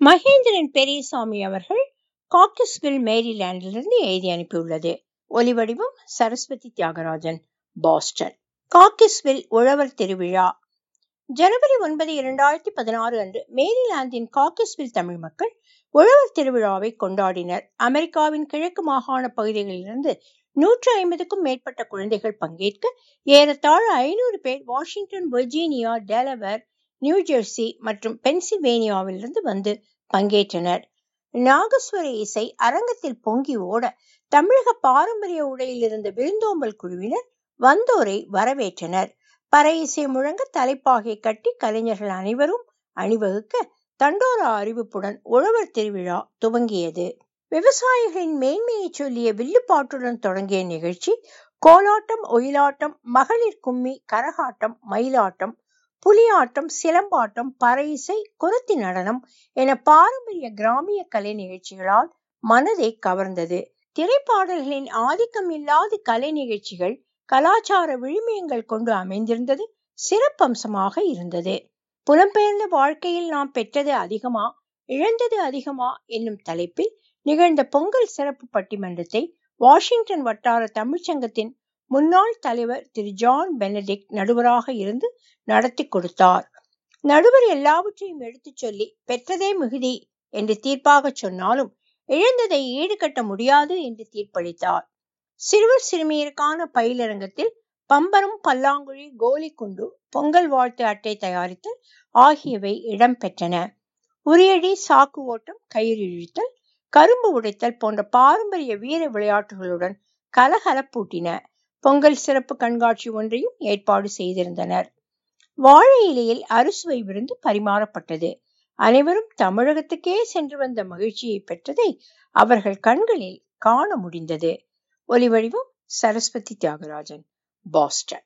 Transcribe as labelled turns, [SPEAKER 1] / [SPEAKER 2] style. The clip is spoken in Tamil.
[SPEAKER 1] மகேந்திரன் பெரியசாமி அவர்கள் காக்கஸ்வில் மேரிலாண்டிலிருந்து எழுதி அனுப்பியுள்ளது ஒலிவடிவம் சரஸ்வதி தியாகராஜன் பாஸ்டன் காக்கஸ்வில் உழவர் திருவிழா ஜனவரி ஒன்பது இரண்டாயிரத்தி பதினாறு அன்று மேரிலாந்தின் காக்கஸ்வில் தமிழ் மக்கள் உழவர் திருவிழாவை கொண்டாடினர் அமெரிக்காவின் கிழக்கு மாகாண பகுதிகளிலிருந்து நூற்று ஐம்பதுக்கும் மேற்பட்ட குழந்தைகள் பங்கேற்க ஏறத்தாழ ஐநூறு பேர் Washington Virginia Delaware New Jersey மற்றும் பென்சில்வேனியாவிலிருந்து வந்து பங்கேற்றனர் நாகஸ்வர இசை அரங்கத்தில் பொங்கி ஓட தமிழக பாரம்பரிய உடையில் இருந்த விருந்தோம்பல் குழுவினர் வந்தோரை வரவேற்றனர் பறை இசை முழங்க தலைப்பாகை கட்டி கலைஞர்கள் அனைவரும் அணிவகுக்க தண்டோரா அறிவிப்புடன் உழவர் திருவிழா துவங்கியது விவசாயிகளின் மேன்மையை சொல்லிய வில்லுப்பாட்டுடன் தொடங்கிய நிகழ்ச்சி கோலாட்டம் ஒயிலாட்டம் மகளிர் கும்மி கரகாட்டம் மயிலாட்டம் புலியாட்டம் சிலம்பாட்டம் பறை இசை குரத்தி நடனம் என பாரம்பரிய கிராமிய கலை நிகழ்ச்சிகளால் மனதை கவர்ந்தது திரைப்பாடல்களின் ஆதிக்கம் இல்லாத கலை நிகழ்ச்சிகள் கலாச்சார விழுமியங்கள் கொண்டு அமைந்திருந்தது சிறப்பம்சமாக இருந்தது புலம்பெயர்ந்த வாழ்க்கையில் நாம் பெற்றது அதிகமா இழந்தது அதிகமா என்னும் தலைப்பில் நிகழ்ந்த பொங்கல் சிறப்பு பட்டிமன்றத்தை வாஷிங்டன் வட்டார தமிழ்ச்சங்கத்தின் முன்னாள் தலைவர் திரு ஜான் பெனடிக்ட் நடுவராக இருந்து நடத்தி கொடுத்தார் நடுவர் எல்லாவற்றையும் எடுத்துச் சொல்லி பெற்றதே மிகுதி என்று தீர்ப்பாக சொன்னாலும் இழந்ததை ஈடுகட்ட முடியாது என்று தீர்ப்பளித்தார் சிறுவர் சிறுமியருக்கான பயிலரங்கத்தில் பம்பரம் பல்லாங்குழி கோலி குண்டு பொங்கல் வாழ்த்து அட்டை தயாரித்தல் ஆகியவை இடம்பெற்றன உரியடி சாக்கு ஓட்டம் கயிறு இழுத்தல் கரும்பு உடைத்தல் போன்ற பாரம்பரிய வீர விளையாட்டுகளுடன் கலகலப்பூட்டின பொங்கல் சிறப்பு கண்காட்சி ஒன்றையும் ஏற்பாடு செய்திருந்தனர் வாழை இலையில் அறுசுவை விருந்து பரிமாறப்பட்டது அனைவரும் தமிழகத்துக்கே சென்று வந்த மகிழ்ச்சியை பெற்றதை அவர்கள் கண்களில் காண முடிந்தது ஒலிவடிவம் சரஸ்வதி தியாகராஜன் பாஸ்டன்